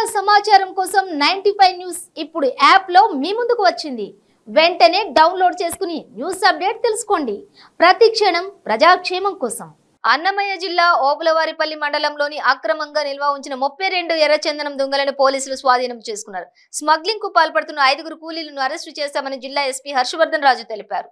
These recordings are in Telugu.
సమాచారం కోసం నైన్టీ ఫైవ్ న్యూస్ ఇప్పుడు యాప్ లో మీ ముందుకు వచ్చింది వెంటనే డౌన్లోడ్ చేసుకుని న్యూస్ అప్డేట్ తెలుసుకోండి ప్రతి క్షణం ప్రజాక్షేమం కోసం అన్నమయ్య జిల్లా ఓపులవారిపల్లి మండలంలోని అక్రమంగా నిల్వ ఉంచిన ముప్పై రెండు ఎర్రచందనం దొంగలను పోలీసులు స్వాధీనం చేసుకున్నారు స్మగ్లింగ్ కు పాల్పడుతున్న ఐదుగురు కూలీలను అరెస్టు చేశామని జిల్లా ఎస్పీ హర్షవర్ధన్ రాజు తెలిపారు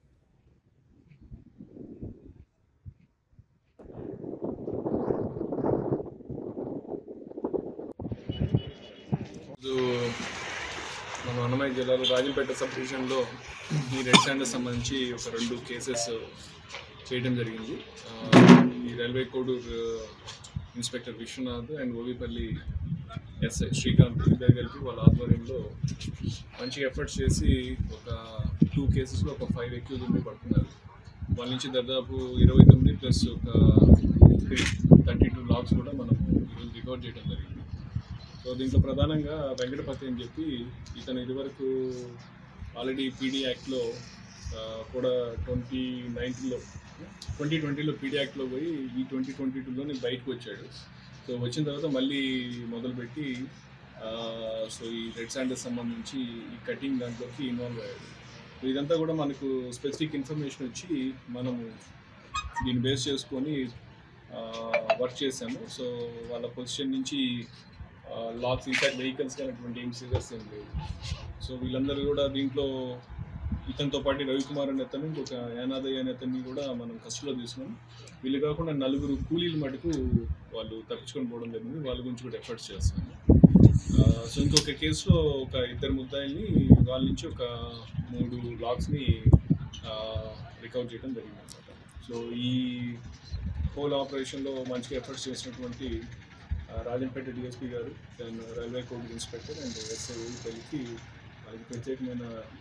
ఇది మన అన్నమయ్య జిల్లాలో రాజంపేట సబ్ డివిజన్లో ఈ రెడ్ శాండర్స్ సంబంధించి ఒక రెండు కేసెస్ చేయడం జరిగింది ఆ, ఈ railway Koduru inspector Vishwanath and Ovipalli SI Srikanth ఇద్దరు కలిపి వాళ్ళ ఆధ్వర్యంలో మంచి ఎఫర్ట్స్ చేసి ఒక టూ కేసెస్లో ఒక ఫైవ్ ఎక్యూజ్ ఉండి పడుతున్నారు వాళ్ళ నుంచి దాదాపు ఇరవై తొమ్మిది ప్లస్ ఒక థర్టీ టూ లాక్స్ కూడా మనం ఈరోజు రికవర్ చేయడం జరిగింది సో దీంట్లో ప్రధానంగా వెంకటపతి అని చెప్పి ఇతను ఇదివరకు ఆల్రెడీ పీడీ యాక్ట్లో ఆ, కూడా ట్వంటీ నైన్టీన్లో ట్వంటీ ట్వంటీలో పీడీ యాక్ట్లో పోయి ఈ ట్వంటీ ట్వంటీ టూలోనే బయటకు వచ్చాడు సో వచ్చిన తర్వాత మళ్ళీ మొదలుపెట్టి ఆ, సో ఈ రెడ్ శాండర్స్ సంబంధించి ఈ కటింగ్ దాంట్లోకి ఇన్వాల్వ్ అయ్యాడు సో ఇదంతా కూడా మనకు స్పెసిఫిక్ ఇన్ఫర్మేషన్ వచ్చి మనము దీన్ని బేస్ చేసుకొని వర్క్ చేసాము సో వాళ్ళ పొజిషన్ నుంచి లాక్స్ ఇన్ఫాక్ట్ వెహికల్స్ కానీ అటువంటి ఏం సీరియస్ ఏం లేవు సో వీళ్ళందరూ కూడా దీంట్లో ఇతనితో పాటు రవికుమార్ అనే అతను ఇంకొక యానాదయ్య అనే అతన్ని కూడా మనం కస్టడీలో తీసుకున్నాం వీళ్ళు కాకుండా నలుగురు కూలీలు మటుకు వాళ్ళు తప్పించుకొని పోవడం జరిగింది వాళ్ళ గురించి కూడా ఎఫర్ట్స్ చేస్తున్నాము ఆ, సో ఇంకొక కేసులో ఒక ఇద్దరు ముద్దాయిల్ని వాళ్ళ నుంచి ఒక మూడు లాక్స్ని రికవర్ చేయడం జరిగింది అనమాట సో ఈ హోల్ ఆపరేషన్లో మంచిగా ఎఫర్ట్స్ చేసినటువంటి ఆ, Rajampet DSP garu then railway Kodur inspector and SI కలిపి వాళ్ళకి ప్రత్యేకమైన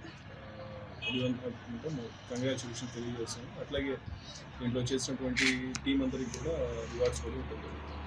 అభివంతం కంగ్రాచులేషన్ తెలియజేస్తాను అట్లాగే దీంట్లో చేసినటువంటి టీం అందరికి కూడా రివార్డ్స్ కూడా ఉంటుంది